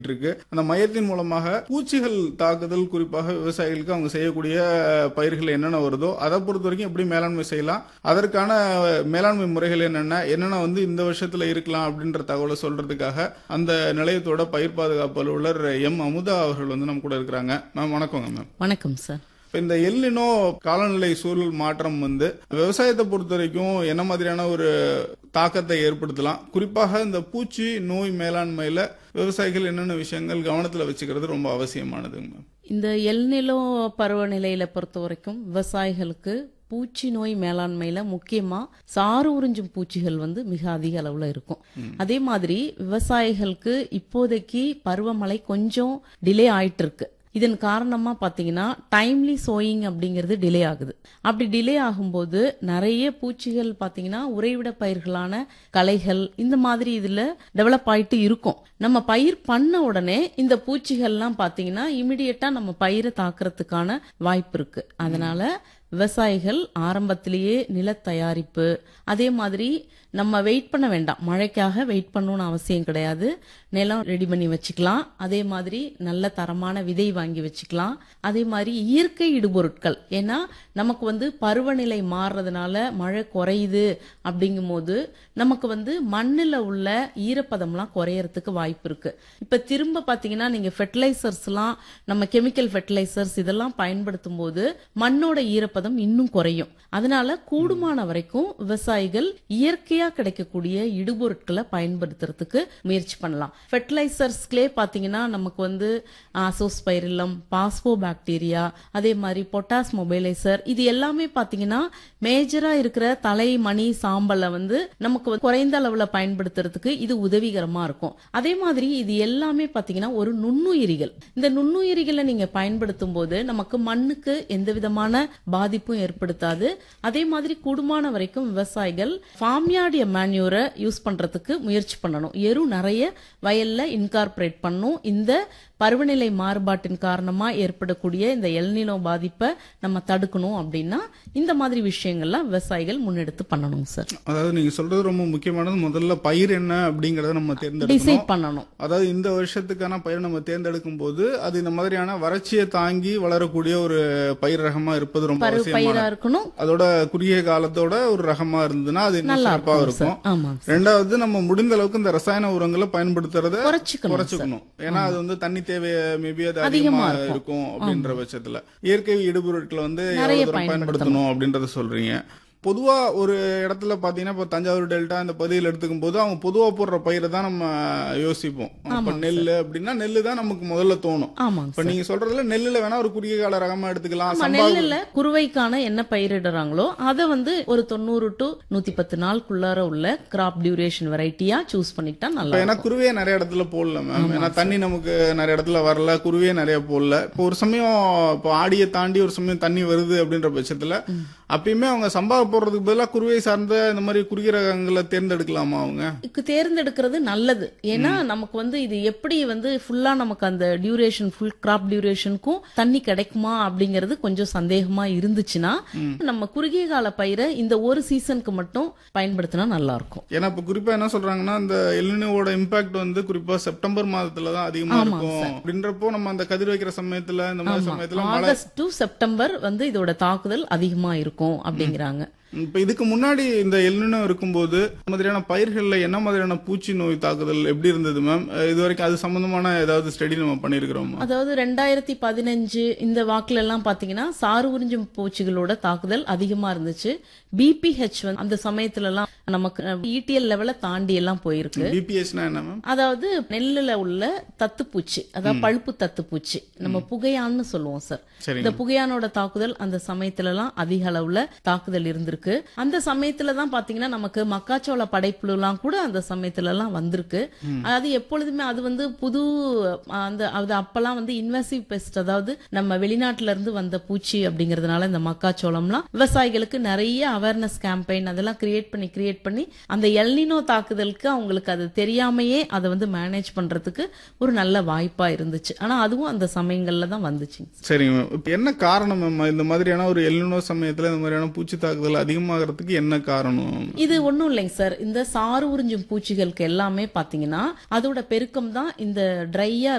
இருக்கு அந்த மையத்தின் மூலமாக பூச்சிகள் தாக்குதல் குறிப்பாக விவசாயிகளுக்கு அவங்க செய்யக்கூடிய பயிர்கள் என்னென்ன வருதோ அதை பொறுத்த வரைக்கும் எப்படி மேலாண்மை செய்யலாம் அதற்கான மேலாண்மை முறைகள் என்னென்ன என்னென்ன வந்து இந்த வருஷத்துல இருக்கலாம் அப்படின்ற தகவலை சொல்றதுக்காக அந்த நிலையத்தோட பயிர் பாதுகாப்பு அலுவலர் எம் அமுதா அவர்கள் வந்து நம்ம கூட இருக்கிறாங்க மேம் வணக்கங்க மேம் வணக்கம் சார் இப்ப இந்த எல்லினோ காலநிலை சூழல் மாற்றம் வந்து விவசாயத்தை பொறுத்த வரைக்கும் என்ன மாதிரியான ஒரு தாக்கத்தை ஏற்படுத்தலாம் குறிப்பாக இந்த பூச்சி நோய் மேலாண்மையில விவசாயிகள் என்னென்ன விஷயங்கள் கவனத்துல வச்சுக்கிறது ரொம்ப அவசியமானதுங்க மேம் இந்த எல்நிலோ பருவநிலையில பொறுத்த வரைக்கும் விவசாயிகளுக்கு பூச்சி நோய் மேலாண்மையில முக்கியமா சாறு உறிஞ்சும் பூச்சிகள் வந்து மிக அதிக அளவுல இருக்கும் அதே மாதிரி விவசாயிகளுக்கு இப்போதைக்கு பருவமழை கொஞ்சம் டிலே ஆயிட்டு இருக்கு இதன் காரணமா பாத்தீங்கன்னா டைம்லி சோயிங் அப்படிங்கிறது டிலே ஆகுது அப்படி டிலே ஆகும்போது நிறைய பூச்சிகள் பாத்தீங்கன்னா உறைவிட பயிர்களான களைகள் இந்த மாதிரி இதுல டெவலப் ஆயிட்டு இருக்கும் நம்ம பயிர் பண்ண உடனே இந்த பூச்சிகள்லாம் பாத்தீங்கன்னா இமிடியட்டா நம்ம பயிரை தாக்குறதுக்கான வாய்ப்பு இருக்கு அதனால விவசாயிகள் ஆரம்பத்திலேயே நில தயாரிப்பு அதே மாதிரி நம்ம வெயிட் பண்ண வேண்டாம் மழைக்காக வெயிட் பண்ணணும்னு அவசியம் கிடையாது நிலம் ரெடி பண்ணி வச்சுக்கலாம் அதே மாதிரி நல்ல தரமான விதை வாங்கி வச்சுக்கலாம் அதே மாதிரி இயற்கை இடுபொருட்கள் ஏன்னா நமக்கு வந்து பருவநிலை மாறுறதுனால மழை குறையுது அப்படிங்கும்போது நமக்கு வந்து மண்ணில் உள்ள ஈரப்பதம்லாம் குறையறதுக்கு வாய்ப்பு இருக்கு இப்ப திரும்ப பாத்தீங்கன்னா நீங்க ஃபெர்டிலைசர்ஸ்லாம் நம்ம கெமிக்கல் ஃபெர்டிலைசர்ஸ் இதெல்லாம் பயன்படுத்தும் போது மண்ணோட ஈரப்பதம் இன்னும் குறையும் அதனால கூடுமான வரைக்கும் விவசாயிகள் இயற்கையா கிடைக்கக்கூடிய இடுபொருட்களை பயன்படுத்துறதுக்கு முயற்சி பண்ணலாம் ஃபெர்டிலைசர்ஸ்லேயே பாத்தீங்கன்னா நமக்கு வந்து அசோஸ்பைரிலம் பாஸ்போ பாக்டீரியா அதே மாதிரி பொட்டாஸ் மொபைலைசர் இது எல்லாமே பாத்தீங்கன்னா மேஜரா இருக்கிற தலை மணி சாம்பலை வந்து நமக்கு வந்து குறைந்த அளவுல பயன்படுத்துறதுக்கு இது உதவிகரமா இருக்கும் அதே மாதிரி இது எல்லாமே பாத்தீங்கன்னா ஒரு நுண்ணுயிரிகள் இந்த நுண்ணுயிரிகளை நீங்க பயன்படுத்தும் போது நமக்கு மண்ணுக்கு எந்த விதமான பாதிப்பும் ஏற்படுத்தாது அதே மாதிரி கூடுமான வரைக்கும் விவசாயிகள் ஃபார்ம்யார்டு மேன்யூரை யூஸ் பண்றதுக்கு முயற்சி பண்ணணும் எரு நிறைய வயல்ல இன்கார்பரேட் பண்ணும் இந்த பருவநிலை மாறுபாட்டின் காரணமா ஏற்படக்கூடிய இந்த எல்நிலோ பாதிப்பை நம்ம தடுக்கணும் அப்படின்னா இந்த மாதிரி விஷயங்கள்லாம் விவசாயிகள் முன்னெடுத்து பண்ணணும் சார் அதாவது நீங்க சொல்றது ரொம்ப முக்கியமானது முதல்ல பயிர் என்ன அப்படிங்கறத நம்ம தேர்ந்தெடுக்கணும் டிசைட் பண்ணணும் அதாவது இந்த வருஷத்துக்கான பயிர் நம்ம தேர்ந்தெடுக்கும் போது அது இந்த மாதிரியான வறட்சியை தாங்கி வளரக்கூடிய ஒரு பயிர் ரகமா இருப்பது ரொம்ப பரு அவசியமான பயிரா இருக்கணும் அதோட குறுகிய காலத்தோட ஒரு ரகமா இருந்ததுன்னா அது இன்னும் நல்லா சிறப்பா இருக்கும் இருக்கும் சார் ஆமாங்க ரெண்டாவது நம்ம முடிந்த அளவுக்கு இந்த ரசாயன உரங்களை பயன்படுத்துறத குறைச்சிக்கணும் குறைச்சுக்கணும் ஏன்னா அது வந்து தண்ணி தேவை மேபி அது அதிகமா அதிகமா இருக்கும். இருக்கும் அப்படின்ற பட்சத்துல இயற்கை இடுபொருட்களை வந்து நிறைய எவ்வளவு தூரம் பயன்படுத்தணும் அப்படின்றத சொல்றீங்க பொதுவா ஒரு இடத்துல பாத்தீங்கன்னா இப்ப தஞ்சாவூர் டெல்டா இந்த பகுதியில் எடுத்துக்கும் போது அவங்க பொதுவா போடுற பயிரை தான் நம்ம யோசிப்போம் இப்ப நெல் அப்படின்னா நெல்லு தான் நமக்கு முதல்ல தோணும் ஆமாங்க இப்ப நீங்க சொல்றதுல நெல்லுல வேணா ஒரு குறுகிய கால ரகமா எடுத்துக்கலாம் ஆமா சம்பா நெல்லுல குறுவைக்கான என்ன பயிரிடுறாங்களோ அதை வந்து ஒரு தொண்ணூறு டு நூத்தி பத்து நாளுக்குள்ளார உள்ள கிராப் டியூரேஷன் வெரைட்டியா சூஸ் பண்ணிக்கிட்டா நல்லா இப்ப ஏன்னா இருக்கும். குருவியே நிறைய இடத்துல போடல மேம் ஏன்னா தண்ணி நமக்கு நிறைய இடத்துல வரல குருவியே நிறைய போடல இப்போ ஒரு சமயம் இப்போ ஆடியை தாண்டி ஒரு சமயம் தண்ணி வருது அப்படின்ற பட்சத்துல அப்பயுமே அவங்க சம்பா போடுறதுக்கு பதிலா குருவியை சார்ந்த இந்த மாதிரி குறுகிய ரகங்களை தேர்ந்தெடுக்கலாமா அவங்க இதுக்கு தேர்ந்தெடுக்கிறது நல்லது ஏன்னா நமக்கு வந்து இது எப்படி வந்து ஃபுல்லா நமக்கு அந்த டியூரேஷன் ஃபுல் கிராப் டியூரேஷனுக்கும் தண்ணி கிடைக்குமா அப்படிங்கிறது கொஞ்சம் சந்தேகமா இருந்துச்சுன்னா நம்ம குறுகிய கால பயிரை இந்த ஒரு சீசனுக்கு மட்டும் பயன்படுத்தினா நல்லா இருக்கும் ஏன்னா இப்ப குறிப்பா என்ன சொல்றாங்கன்னா இந்த எல்னினோட இம்பாக்ட் வந்து குறிப்பா செப்டம்பர் மாதத்துல தான் அதிகமா ஆமா, இருக்கும் அப்படின்றப்போ நம்ம அந்த கதிர் வைக்கிற சமயத்துல இந்த மாதிரி சமயத்துல மழை ஆகஸ்ட் டு செப்டம்பர் வந்து இதோட தாக்குதல் அதிகமா இருக்கும் அப்படிங்கிறாங்க இப்ப இதுக்கு முன்னாடி இந்த எல்னினோ இருக்கும்போது இந்த மாதிரியான பயிர்கள்ல என்ன மாதிரியான பூச்சி நோய் தாக்குதல் எப்படி இருந்தது மேம் இது வரைக்கும் அது சம்பந்தமான ஏதாவது ஸ்டடி நம்ம பண்ணிருக்கிறோமா அதாவது ரெண்டாயிரத்தி பதினஞ்சு இந்த வாக்குல எல்லாம் பாத்தீங்கன்னா சாறு உறிஞ்சும் பூச்சிகளோட தாக்குதல் அதிகமா இருந்துச்சு பிபிஹெச் வந்து அந்த சமயத்துல எல்லாம் நமக்கு இடிஎல் லெவல தாண்டி எல்லாம் போயிருக்கு பிபிஎஸ்னா என்ன மேம் அதாவது நெல்லுல உள்ள தத்துப்பூச்சி அதாவது பழுப்பு தத்துப்பூச்சி நம்ம புகையான்னு சொல்லுவோம் சார் சரிங்க இந்த புகையானோட தாக்குதல் அந்த சமயத்துல எல்லாம் அதிக அளவுல தாக்குதல் இருந்திருக்கு அந்த சமயத்துல தான் பாத்தீங்கன்னா நமக்கு மக்காச்சோள படைப்புழு எல்லாம் கூட அந்த சமயத்துல எல்லாம் வந்திருக்கு அது எப்பொழுதுமே அது வந்து புது அந்த அது அப்பெல்லாம் வந்து இன்வெசிவ் பெஸ்ட் அதாவது நம்ம வெளிநாட்டுல இருந்து வந்த பூச்சி அப்படிங்கறதுனால இந்த மக்காச்சோளம்லாம் விவசாயிகளுக்கு நிறைய அவேர்னஸ் கேம்பெயின் அதெல்லாம் கிரியேட் பண்ணி கிரியேட் பண்ணி அந்த எல்னினோ தாக்குதலுக்கு அவங்களுக்கு அது தெரியாமையே அதை வந்து மேனேஜ் பண்றதுக்கு ஒரு நல்ல வாய்ப்பா இருந்துச்சு ஆனா அதுவும் அந்த சமயங்கள்ல தான் வந்துச்சு சரிங்க மேம் இப்ப என்ன காரணம் மேம் இந்த மாதிரியான ஒரு எல்லினோ சமயத்துல இந்த மாதிரியான பூச்சி தாக்குதல் அதிகம் அதிகமாகிறதுக்கு என்ன காரணம் இது ஒண்ணும் இல்லைங்க சார் இந்த சாறு உறிஞ்சும் பூச்சிகளுக்கு எல்லாமே பாத்தீங்கன்னா அதோட பெருக்கம் தான் இந்த ட்ரையா